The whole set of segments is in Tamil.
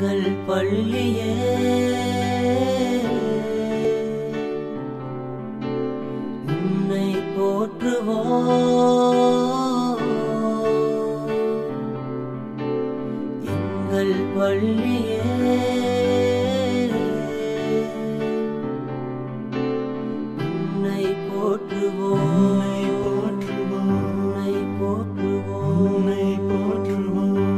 எங்கள் பள்ளியே உன்னை போற்றுவோம் எங்கள் பள்ளியே உன்னை போற்றுவோம் உன்னை போற்றுவோம் உன்னை போற்றுவோம்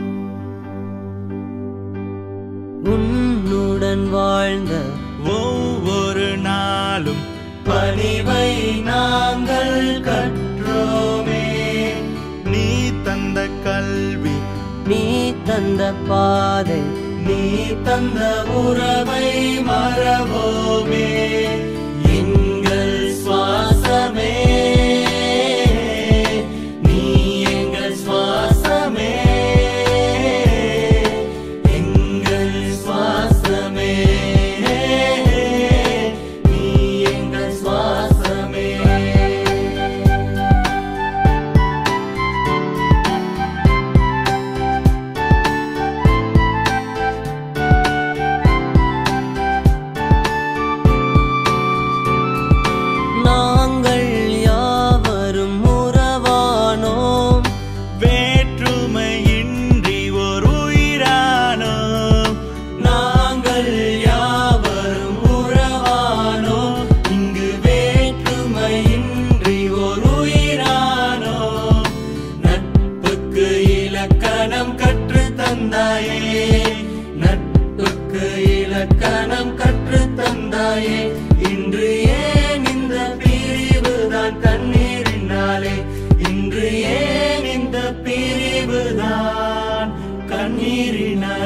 உன்னுடன் வாழ்ந்த ஒவ்வொரு நாளும் பணிவை நாங்கள் கற்றோமே நீ தந்த கல்வி நீ தந்த பாதை நீ தந்த உறவை மறவோமே எங்கள் சுவாசமே நீ எங்கள் சுவாசமே எங்கள் சுவாசமே நீ எங்கள் சுவாசமே நாங்கள் யாவரும் உறவானோம் வேற்றுமையின்றி ஒரு உயிரானோம் நாங்கள் யாவரும் உறவானோம் இங்கு வேற்றுமையின்றி ஒரு உயிரானோம் நட்புக்கு இலக்கணம் கற்று தந்தாயே நட்புக்கு இலக்கணம் கற்று தந்தாயே இன்று ஏன் இந்த பிரிவுதான் கண்ணீரினாலே இன்று ஏன் இந்த பிரிவுதான் கண்ணீரினாலே